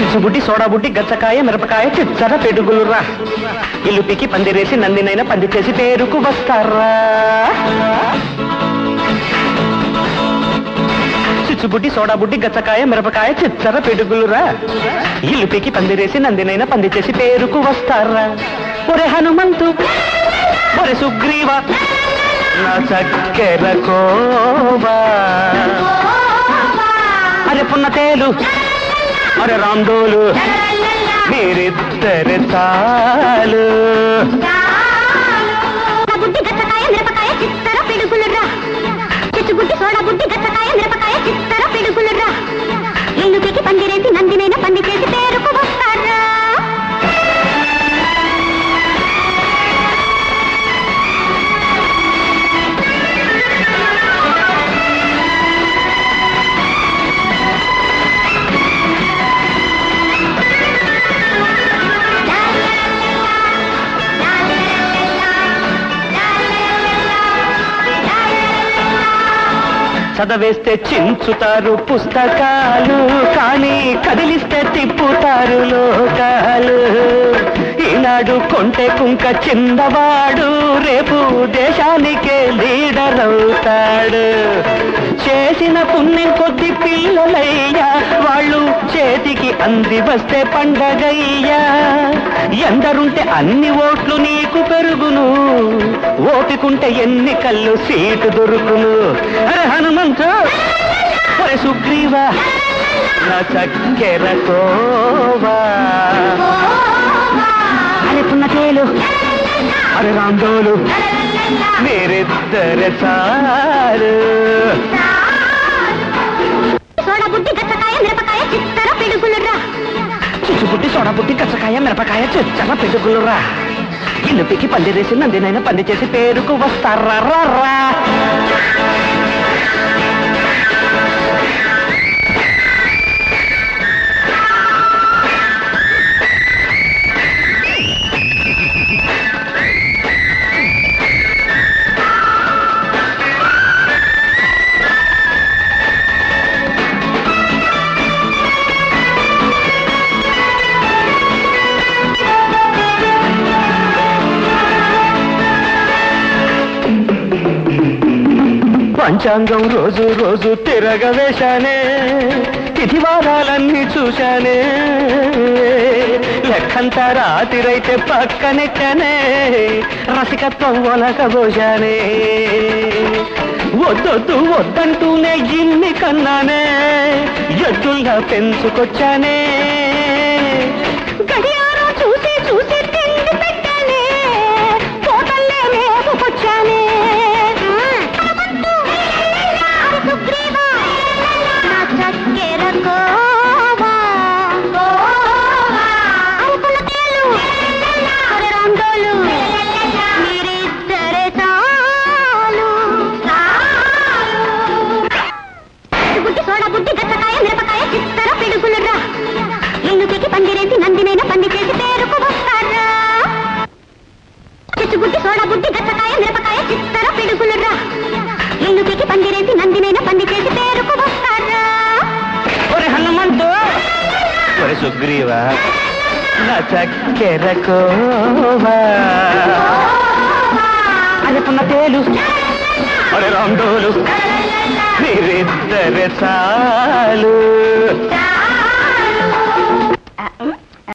చిచ్చుబుడ్డి సోడాబుడ్డి గచ్చకాయ మిరపకాయ చిచ్చర పెడుగులురా ఇల్లు పీకి పందిరేసి నందినైనా పంది చేసి పేరుకు వస్తారా చిచ్చుబుడ్డి సోడాబుడ్డి గచ్చకాయ మిరపకాయ చిచ్చర పెడుగులురా ఇల్లు పీకి పందిరేసి నందినైనా పంది చేసి పేరుకు వస్తారా ఒరే హనుమంతు ఒరే సుగ్రీవ నా చక్కెర కోవా అరే పున్నతేలు అరే రాందోలు మీరిద్దరు చాలు బుడ్డి గచ్చకాయ మిరపకాయ చిత్తర పిడుగులురా చిచ్చుబుడ్డి సోడా బుడ్డి గచ్చకాయ మిరపకాయ చిత్తర పిడుగులురా ఇల్లు పీకి పందిరేసి నందినైన పంది చేసి పేరుకు వస్తారా చదవేస్తే చించుతారు పుస్తకాలు కానీ కదిలిస్తే తిప్పుతారు లోకాలు ఈనాడు కొంటె కుంక చిన్నవాడు రేపు దేశానికే లీడర్ అవుతాడు చేసిన పుణ్యం కొద్ది పిల్లలయ్యా వాళ్ళు చేతికి అంది వస్తే పండగయ్యా ఎందరుంటే అన్ని ఓట్లు నీకు పెరుగును ఓపికుంటే ఎన్నికల్లో సీటు దొరుకును అరే హనుమంతు అరే సుగ్రీవ నా చక్కెర కోవా అరే పున్నతేలు అరే రాందోలు మీరిద్దరు చాలు సోడా బుడ్డి గచ్చకాయ మిరపకాయ చిత్తర పిడుగులురా చిచ్చుబుట్టి సొడబుట్టి కచ్చకాయ మిరపకాయ చిచ్చర పెట్టుకులురా ఇల్లు పికి పందిరేసి నందినైనా పంది చేసి పేరుకు వస్తారా రా, రా. పంచాంగం రోజు రోజు తిరగవేశానే తిథివారాలన్నీ చూశానే లెక్కంతా రాతిరైతే పక్కనెట్టనే రసికత్వం ఒలకబోశానే వద్దొద్దు వద్దంటూనే ఇన్ని కన్నానే ఎద్దుల్లా పెంచుకొచ్చానే గడియారం చూసి చూసి తిండి పెట్టానే కోటల్లే మేపుకొచ్చానే సుగ్రీవ నా చక్కెర కోవా అరుపుల తేలు అరే రాందోలు మీరిద్దరే చాలు బుడ్డి సోడా బుడ్డి గచ్చకాయ మిరపకాయ చిత్తర పిడుగులురా ఇల్లు పీకి పందిరేసి నందినైన పంది చేసి పేరుకు వస్తారా చిచ్చుబుడ్డి సోడా బుడ్డి గచ్చకాయ మిరపకాయ చిత్తర పిడుగులురా ఇల్లు పీకి పందిరేసి నందినైన పంది చేసి పేరుకు వస్తారా ఒరే హనుమంతు ఒరే సుగ్రీవ నా చక్కెర కోవా అరే పున్న తేలు అరే రాండోలు మీరిద్దరు చాలు